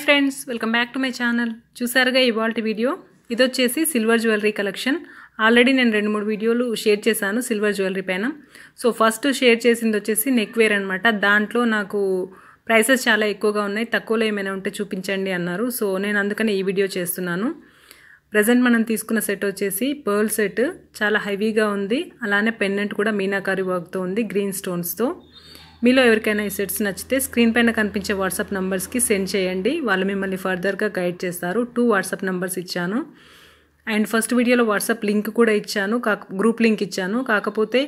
friends welcome back to my channel చూసారుగా ఇవాళ video ఇది వచ్చేసి సిల్వర్ జ్యువెలరీ కలెక్షన్ ఆల్రెడీ నేను రెండు మూడు వీడియోలు షేర్ చేశాను సిల్వర్ జ్యువెలరీ పైన సో ఫస్ట్ షేర్ చేసింది వచ్చేసి నెక్ వేర్ అనమాట దాంట్లో నాకు ప్రైసెస్ చాలా ఎక్కువగా ఉన్నాయి తక్కువలో ఏమైనా ఉంటే చూపించండి అన్నారు సో నేను అందుకనే ఈ వీడియో చేస్తున్నాను ప్రజెంట్ మనం తీసుకున్న సెట్ వచ్చేసి పర్ల్ సెట్ చాలా హెవీగా ఉంది అలానే పెండెంట్ కూడా మీనాకారి వర్క్తో ఉంది గ్రీన్ స్టోన్స్తో మీలో ఎవరికైనా ఈ సెట్స్ నచ్చితే స్క్రీన్ పైన కనిపించే వాట్సాప్ నెంబర్స్కి సెండ్ చేయండి వాళ్ళు మిమ్మల్ని ఫర్దర్గా గైడ్ చేస్తారు టూ వాట్సాప్ నెంబర్స్ ఇచ్చాను అండ్ ఫస్ట్ వీడియోలో వాట్సాప్ లింక్ కూడా ఇచ్చాను కాక గ్రూప్ లింక్ ఇచ్చాను కాకపోతే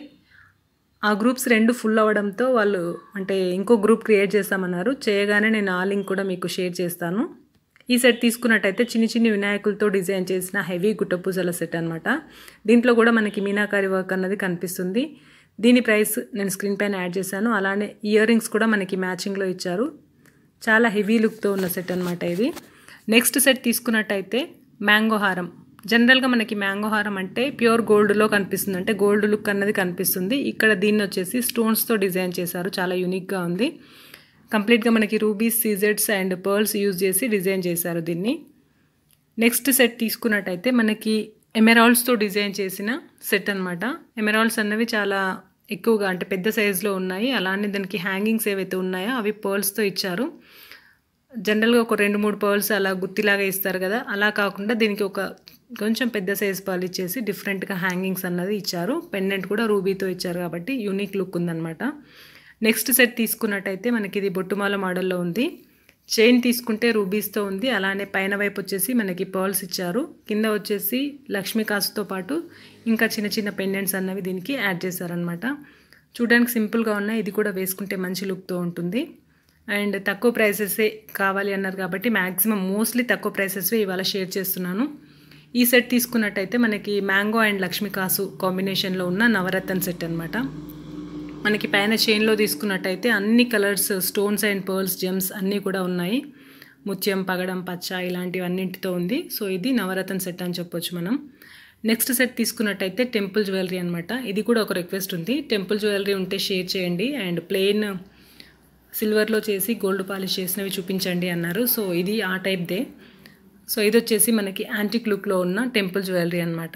ఆ గ్రూప్స్ రెండు ఫుల్ అవ్వడంతో వాళ్ళు అంటే ఇంకో గ్రూప్ క్రియేట్ చేస్తామన్నారు చేయగానే నేను ఆ లింక్ కూడా మీకు షేర్ చేస్తాను ఈ సెట్ తీసుకున్నట్టయితే చిన్ని చిన్ని వినాయకులతో డిజైన్ చేసిన హెవీ గుట్టపూజల సెట్ అనమాట దీంట్లో కూడా మనకి మీనాకారి వర్క్ అన్నది కనిపిస్తుంది దీని ప్రైస్ నేను స్క్రీన్ పైన యాడ్ చేశాను అలానే ఇయర్ రింగ్స్ కూడా మనకి మ్యాచింగ్లో ఇచ్చారు చాలా హెవీ లుక్తో ఉన్న సెట్ అనమాట ఇది నెక్స్ట్ సెట్ తీసుకున్నట్టయితే మ్యాంగో హారం జనరల్గా మనకి మ్యాంగో హారం అంటే ప్యూర్ గోల్డ్లో కనిపిస్తుంది అంటే గోల్డ్ లుక్ అన్నది కనిపిస్తుంది ఇక్కడ దీన్ని వచ్చేసి స్టోన్స్తో డిజైన్ చేశారు చాలా యూనిక్గా ఉంది కంప్లీట్గా మనకి రూబీస్ సీజెడ్స్ అండ్ పర్ల్స్ యూజ్ చేసి డిజైన్ చేశారు దీన్ని నెక్స్ట్ సెట్ తీసుకున్నట్టయితే మనకి ఎమెరాల్డ్స్తో డిజైన్ చేసిన సెట్ అనమాట ఎమెరాల్డ్స్ అన్నవి చాలా ఎక్కువగా అంటే పెద్ద సైజులో ఉన్నాయి అలానే దానికి హ్యాంగింగ్స్ ఏవైతే ఉన్నాయో అవి పర్ల్స్తో ఇచ్చారు జనరల్గా ఒక రెండు మూడు పర్ల్స్ అలా గుత్తిలాగా ఇస్తారు కదా అలా కాకుండా దీనికి ఒక కొంచెం పెద్ద సైజ్ పర్ల్ ఇచ్చేసి డిఫరెంట్గా హ్యాంగింగ్స్ అన్నది ఇచ్చారు పెండెంట్ కూడా రూబీతో ఇచ్చారు కాబట్టి యూనిక్ లుక్ ఉందన్నమాట నెక్స్ట్ సెట్ తీసుకున్నట్టయితే మనకి ఇది బొట్టుమాల మోడల్లో ఉంది చైన్ తీసుకుంటే రూబీస్తో ఉంది అలానే పైన వైపు వచ్చేసి మనకి పర్ల్స్ ఇచ్చారు కింద వచ్చేసి లక్ష్మీ కాసుతో పాటు ఇంకా చిన్న చిన్న పెండెంట్స్ అన్నవి దీనికి యాడ్ చేశారనమాట చూడడానికి సింపుల్గా ఉన్నాయి ఇది కూడా వేసుకుంటే మంచి లుక్తో ఉంటుంది అండ్ తక్కువ ప్రైసెసే కావాలి అన్నారు కాబట్టి మ్యాక్సిమం మోస్ట్లీ తక్కువ ప్రైసెస్వే ఇవాళ షేర్ చేస్తున్నాను ఈ సెట్ తీసుకున్నట్టయితే మనకి మ్యాంగో అండ్ లక్ష్మీ కాసు కాంబినేషన్లో ఉన్న నవరత్న సెట్ అనమాట మనకి పైన చైన్లో తీసుకున్నట్టయితే అన్ని colours stones and pearls gems అన్నీ కూడా ఉన్నాయి ముత్యం పగడం పచ్చ ఇలాంటివన్నింటితో ఉంది సో ఇది నవరత్న సెట్ అని చెప్పొచ్చు మనం నెక్స్ట్ సెట్ తీసుకున్నట్టయితే టెంపుల్ జ్యువెలరీ అనమాట ఇది కూడా ఒక రిక్వెస్ట్ ఉంది టెంపుల్ జ్యువెలరీ ఉంటే షేర్ చేయండి అండ్ ప్లెయిన్ సిల్వర్లో చేసి గోల్డ్ పాలిష్ చేసినవి చూపించండి అన్నారు సో ఇది ఆ టైప్దే సో ఇది వచ్చేసి మనకి యాంటిక్ లుక్లో ఉన్న టెంపుల్ జ్యువెలరీ అనమాట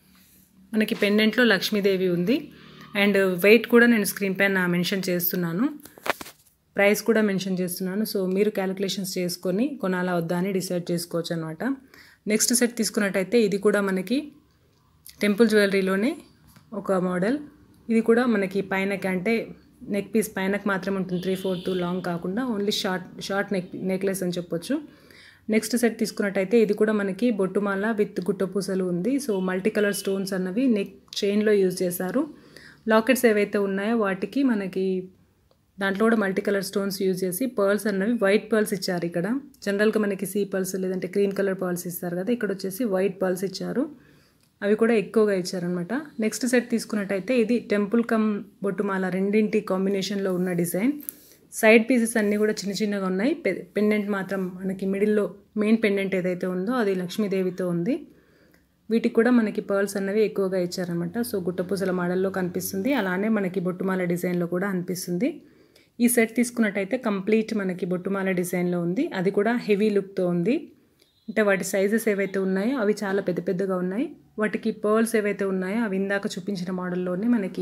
మనకి పెండెంట్లో లక్ష్మీదేవి ఉంది అండ్ వెయిట్ కూడా నేను స్క్రీన్ పైన మెన్షన్ చేస్తున్నాను ప్రైస్ కూడా మెన్షన్ చేస్తున్నాను సో మీరు క్యాలిక్యులేషన్స్ చేసుకొని కొనాలా వద్దా అని డిసైడ్ చేసుకోవచ్చు అనమాట నెక్స్ట్ సెట్ తీసుకున్నట్టయితే ఇది కూడా మనకి టెంపుల్ జ్యువెలరీలోనే ఒక మోడల్ ఇది కూడా మనకి పైనకి అంటే నెక్ పీస్ పైనకి మాత్రమే ఉంటుంది త్రీ ఫోర్త్ లాంగ్ కాకుండా only short short neck necklace అని చెప్పొచ్చు నెక్స్ట్ సెట్ తీసుకున్నట్టయితే ఇది కూడా మనకి బొట్టుమాల విత్ గుట్టపూసలు ఉంది సో మల్టీ కలర్ స్టోన్స్ అన్నవి నెక్ చైన్లో యూజ్ చేశారు లాకెట్స్ ఏవైతే ఉన్నాయో వాటికి మనకి దాంట్లో కూడా మల్టీ కలర్ స్టోన్స్ యూజ్ చేసి పర్ల్స్ అన్నవి వైట్ పర్ల్స్ ఇచ్చారు ఇక్కడ జనరల్గా మనకి సీ పర్ల్స్ లేదంటే క్రీమ్ కలర్ పర్ల్స్ ఇస్తారు కదా ఇక్కడ వచ్చేసి వైట్ పర్ల్స్ ఇచ్చారు అవి కూడా ఎక్కువగా ఇచ్చారనమాట నెక్స్ట్ సెట్ తీసుకున్నట్టయితే ఇది టెంపుల్ కమ్ బొట్టుమాల రెండింటి కాంబినేషన్లో ఉన్న డిజైన్ సైడ్ పీసెస్ అన్నీ కూడా చిన్న చిన్నగా ఉన్నాయి పెండెంట్ మాత్రం మనకి మిడిల్లో మెయిన్ పెండెంట్ ఏదైతే ఉందో అది లక్ష్మీదేవితో ఉంది వీటికి కూడా మనకి పర్ల్స్ అన్నవి ఎక్కువగా ఇచ్చారనమాట సో గుట్టపూసల మోడల్లో కనిపిస్తుంది అలానే మనకి బొట్టుమాల డిజైన్లో కూడా అనిపిస్తుంది ఈ సెట్ తీసుకున్నట్టయితే కంప్లీట్ మనకి బొట్టుమాల డిజైన్లో ఉంది అది కూడా హెవీ లుక్తో ఉంది అంటే వాటి సైజెస్ ఏవైతే ఉన్నాయో అవి చాలా పెద్ద పెద్దగా ఉన్నాయి వాటికి పర్ల్స్ ఏవైతే ఉన్నాయో అవి ఇందాక చూపించిన మోడల్లోనే మనకి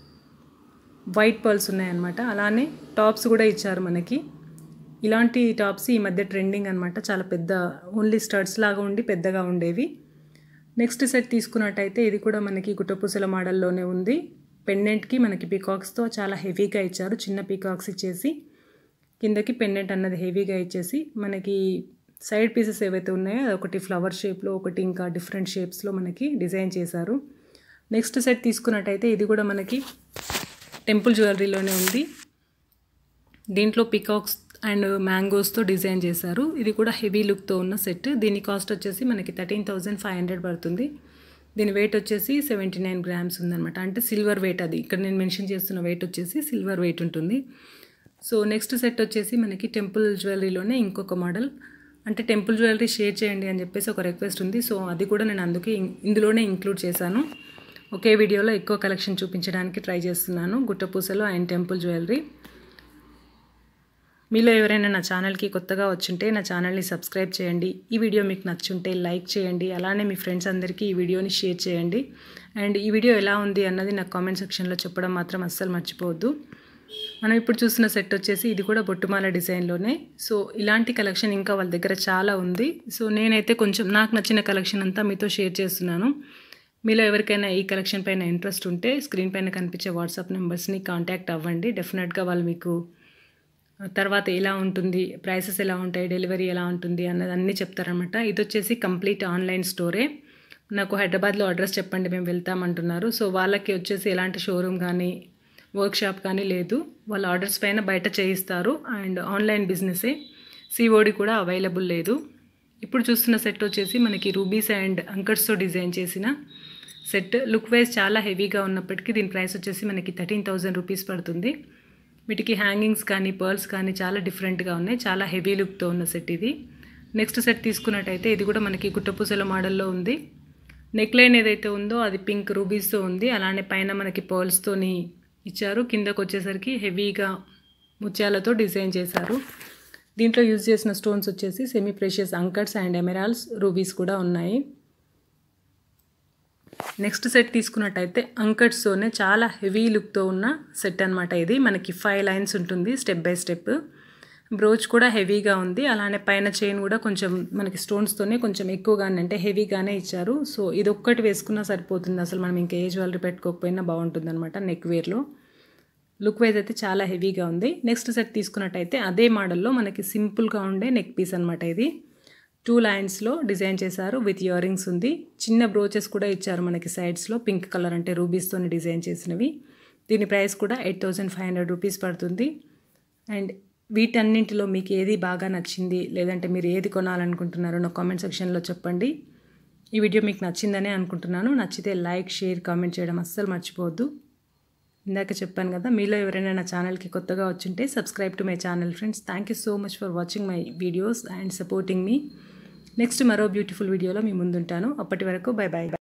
వైట్ పర్ల్స్ ఉన్నాయన్నమాట అలానే టాప్స్ కూడా ఇచ్చారు మనకి ఇలాంటి టాప్స్ ఈ మధ్య ట్రెండింగ్ అనమాట చాలా పెద్ద ఓన్లీ స్టడ్స్ లాగా ఉండి పెద్దగా ఉండేవి నెక్స్ట్ సెట్ తీసుకున్నట్టయితే ఇది కూడా మనకి గుట్టపూసల మోడల్లోనే ఉంది పెండెంట్కి మనకి పీకాక్స్తో చాలా హెవీగా ఇచ్చారు చిన్న పీకాక్స్ ఇచ్చేసి కిందకి పెండెంట్ అన్నది హెవీగా ఇచ్చేసి మనకి సైడ్ పీసెస్ ఏవైతే ఉన్నాయో ఒకటి ఫ్లవర్ షేప్లో ఒకటి ఇంకా డిఫరెంట్ షేప్స్లో మనకి డిజైన్ చేశారు నెక్స్ట్ సెట్ తీసుకున్నట్టయితే ఇది కూడా మనకి టెంపుల్ జ్యువెలరీలోనే ఉంది దీంట్లో పికాక్స్ అండ్ మ్యాంగోస్తో డిజైన్ చేశారు ఇది కూడా హెవీ లుక్తో ఉన్న సెట్ దీని కాస్ట్ వచ్చేసి మనకి థర్టీన్ థౌజండ్ ఫైవ్ హండ్రెడ్ పడుతుంది దీని వెయిట్ వచ్చేసి సెవెంటీ నైన్ గ్రామ్స్ ఉందన్నమాట అంటే సిల్వర్ వెయిట్ అది ఇక్కడ నేను మెన్షన్ చేస్తున్న వెయిట్ వచ్చేసి సిల్వర్ వెయిట్ ఉంటుంది సో నెక్స్ట్ సెట్ వచ్చేసి మనకి టెంపుల్ జ్యువెలరీలోనే ఇంకొక మోడల్ అంటే టెంపుల్ జ్యువెలరీ షేర్ చేయండి అని చెప్పేసి ఒక రిక్వెస్ట్ ఉంది సో అది కూడా నేను అందుకే ఇందులోనే ఇంక్లూడ్ చేశాను ఒకే వీడియోలో ఎక్కువ కలెక్షన్ చూపించడానికి ట్రై చేస్తున్నాను గుట్టపూసలో అండ్ టెంపుల్ జ్యువెలరీ మీలో ఎవరైనా నా ఛానల్కి కొత్తగా వచ్చుంటే నా ఛానల్ని సబ్స్క్రైబ్ చేయండి ఈ వీడియో మీకు నచ్చుంటే లైక్ చేయండి అలానే మీ ఫ్రెండ్స్ అందరికీ ఈ వీడియోని షేర్ చేయండి అండ్ ఈ వీడియో ఎలా ఉంది అన్నది నాకు కామెంట్ సెక్షన్లో చెప్పడం మాత్రం అస్సలు మర్చిపోవద్దు మనం ఇప్పుడు చూస్తున్న సెట్ వచ్చేసి ఇది కూడా బొట్టుమాల డిజైన్లోనే సో ఇలాంటి కలెక్షన్ ఇంకా వాళ్ళ దగ్గర చాలా ఉంది సో నేనైతే కొంచెం నాకు నచ్చిన కలెక్షన్ అంతా మీతో షేర్ చేస్తున్నాను మీలో ఎవరికైనా ఈ కలెక్షన్ పైన ఇంట్రెస్ట్ ఉంటే స్క్రీన్ పైన కనిపించే వాట్సాప్ నెంబర్స్ని కాంటాక్ట్ అవ్వండి డెఫినెట్గా వాళ్ళు మీకు తర్వాత ఎలా ఉంటుంది ప్రైసెస్ ఎలా ఉంటాయి డెలివరీ ఎలా ఉంటుంది అన్నది అన్నీ చెప్తారనమాట ఇది వచ్చేసి కంప్లీట్ ఆన్లైన్ స్టోరే నాకు హైదరాబాద్లో అడ్రస్ చెప్పండి మేము వెళ్తామంటున్నారు సో వాళ్ళకి వచ్చేసి ఎలాంటి షోరూమ్ కానీ వర్క్ షాప్ కానీ లేదు వాళ్ళ ఆర్డర్స్ పైన బయట చేయిస్తారు అండ్ ఆన్లైన్ బిజినెసే సిఓడి కూడా అవైలబుల్ లేదు ఇప్పుడు చూస్తున్న సెట్ వచ్చేసి మనకి రూబీస్ అండ్ అంకర్స్తో డిజైన్ చేసిన సెట్ లుక్ వైజ్ చాలా హెవీగా ఉన్నప్పటికీ దీని ప్రైస్ వచ్చేసి మనకి థర్టీన్ థౌజండ్ రూపీస్ పడుతుంది వీటికి హ్యాంగింగ్స్ కానీ పర్ల్స్ కానీ చాలా డిఫరెంట్గా ఉన్నాయి చాలా హెవీ లుక్తో ఉన్న సెట్ ఇది నెక్స్ట్ సెట్ తీసుకున్నట్టయితే ఇది కూడా మనకి గుట్టపూసల మోడల్లో ఉంది నెక్ లైన్ ఏదైతే ఉందో అది పింక్ రూబీస్తో ఉంది అలానే పైన మనకి పర్ల్స్తోని ఇచ్చారు కిందకు వచ్చేసరికి హెవీగా ముత్యాలతో డిజైన్ చేశారు దీంట్లో యూజ్ చేసిన స్టోన్స్ వచ్చేసి semi precious uncuts and emeralds rubies కూడా ఉన్నాయి నెక్స్ట్ సెట్ తీసుకున్నట్టయితే అంకట్స్తోనే చాలా హెవీ లుక్తో ఉన్న సెట్ అనమాట ఇది మనకి ఫైవ్ లైన్స్ ఉంటుంది స్టెప్ బై స్టెప్ బ్రోచ్ కూడా హెవీగా ఉంది అలానే పైన చైన్ కూడా కొంచెం మనకి స్టోన్స్తోనే కొంచెం ఎక్కువగానే అంటే హెవీగానే ఇచ్చారు సో ఇది ఒక్కటి వేసుకున్నా సరిపోతుంది అసలు మనం ఇంకా ఏ జ్యువెలరీ పెట్టుకోకపోయినా బాగుంటుంది అనమాట నెక్ వేర్లో లుక్ వైజ్ అయితే చాలా హెవీగా ఉంది నెక్స్ట్ సెట్ తీసుకున్నట్టయితే అదే మోడల్లో మనకి సింపుల్గా ఉండే నెక్ పీస్ అనమాట ఇది టూ లైన్స్లో డిజైన్ చేశారు విత్ ఇయర్ రింగ్స్ ఉంది చిన్న బ్రోచెస్ కూడా ఇచ్చారు మనకి సైడ్స్లో పింక్ కలర్ అంటే రూబీస్తో డిజైన్ చేసినవి దీని ప్రైస్ కూడా eight thousand five hundred rupees పడుతుంది అండ్ వీటన్నింటిలో మీకు ఏది బాగా నచ్చింది లేదంటే మీరు ఏది కొనాలనుకుంటున్నారో నా కామెంట్ సెక్షన్లో చెప్పండి ఈ వీడియో మీకు నచ్చిందనే అనుకుంటున్నాను నచ్చితే లైక్ షేర్ కామెంట్ చేయడం అస్సలు మర్చిపోవద్దు ఇందాక చెప్పాను కదా మీలో ఎవరైనా నా ఛానల్కి కొత్తగా వచ్చుంటే subscribe to my channel friends thank you so much for watching my videos and supporting మీ నెక్స్ట్ మరో బ్యూటిఫుల్ వీడియోలో మీ ముందుంటాను అప్పటి వరకు బై బై